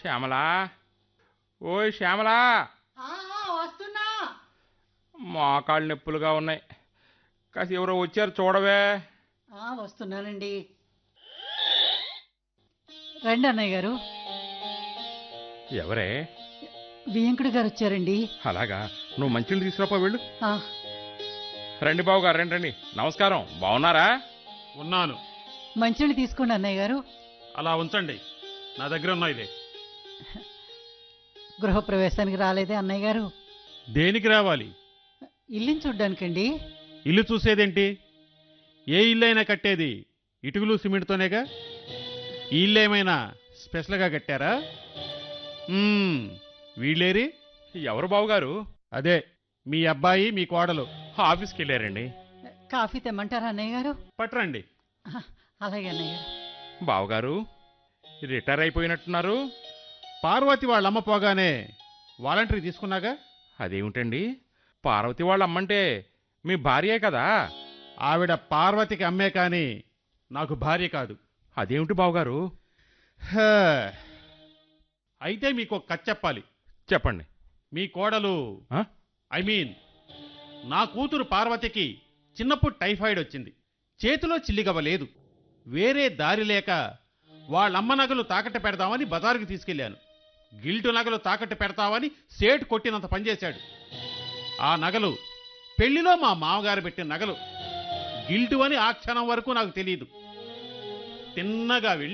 శ్యామలా ఓయ్ శ్యామలా ఆ, ఆ, వస్తున్నా మోకాళ్ళు నొప్పులుగా ఉన్నాయి కాసి ఎవరో వచ్చారు చూడవే ఆ, వస్తున్నానండి రండి అన్నయ్య గారు ఎవరే వియంకుడు గారు వచ్చారండి అలాగా నువ్వు మంచిని తీసుకురాపో వెళ్ళు ఆ, రండి బాబు గారు రండి రండి నమస్కారం బాగున్నారా ఉన్నాను మంచినీళ్ళు తీసుకోండి అన్నయ్య గారు అలా ఉంచండి నా దగ్గర ఉన్నాయి ఇదే గృహప్రవేశానికి రాలేదే అన్నయ్య గారు దేనికి రావాలి ఇల్లుని చూడ్డానికండి ఇల్లు చూసేదేంటి ఏ ఇల్లు అయినా కట్టేది ఇటుకలు సిమెంట్తోనేగా ఈ ఇల్లు ఏమైనా స్పెషల్గా కట్టారా మ్మ్, వీళ్ళేరి ఎవరు బాబు గారు అదే మీ అబ్బాయి మీ కోడలు ఆఫీస్కి వెళ్ళారండి కాఫీ తెమ్మంటారా అన్నయ్య గారు పట్టరండి ఆ, అలాగే అన్నయ్య గారు బావగారు రిటైర్ అయిపోయినట్టున్నారు పార్వతి వాళ్ళ అమ్మ పోగానే వాలంటరీ తీసుకున్నాగా అదేమిటండి పార్వతి వాళ్ళ అమ్మంటే మీ భార్యే కదా ఆవిడ పార్వతికి అమ్మే కానీ నాకు భార్య కాదు అదేమిటి బావగారు హే. అయితే మీకు ఒక కథ చెప్పాలి చెప్పండి మీ కోడలు ఆ? ఐ మీన్ నా కూతురు పార్వతికి చిన్నప్పుడు టైఫాయిడ్ వచ్చింది చేతిలో చిల్లిగవ్వ లేదు వేరే దారి లేక వాళ్ళమ్మ నగలు తాకట్టు పెడదామని బజారుకి తీసుకెళ్లాను గిల్టు నగలు తాకట్టు పెడతావని సేటు కొట్టినంత పనిచేశాడు ఆ నగలు పెళ్లిలో మా మామగారు పెట్టిన నగలు గిల్టు అని ఆ క్షణం వరకు నాకు తెలియదు తిన్నగా వెళ్ళి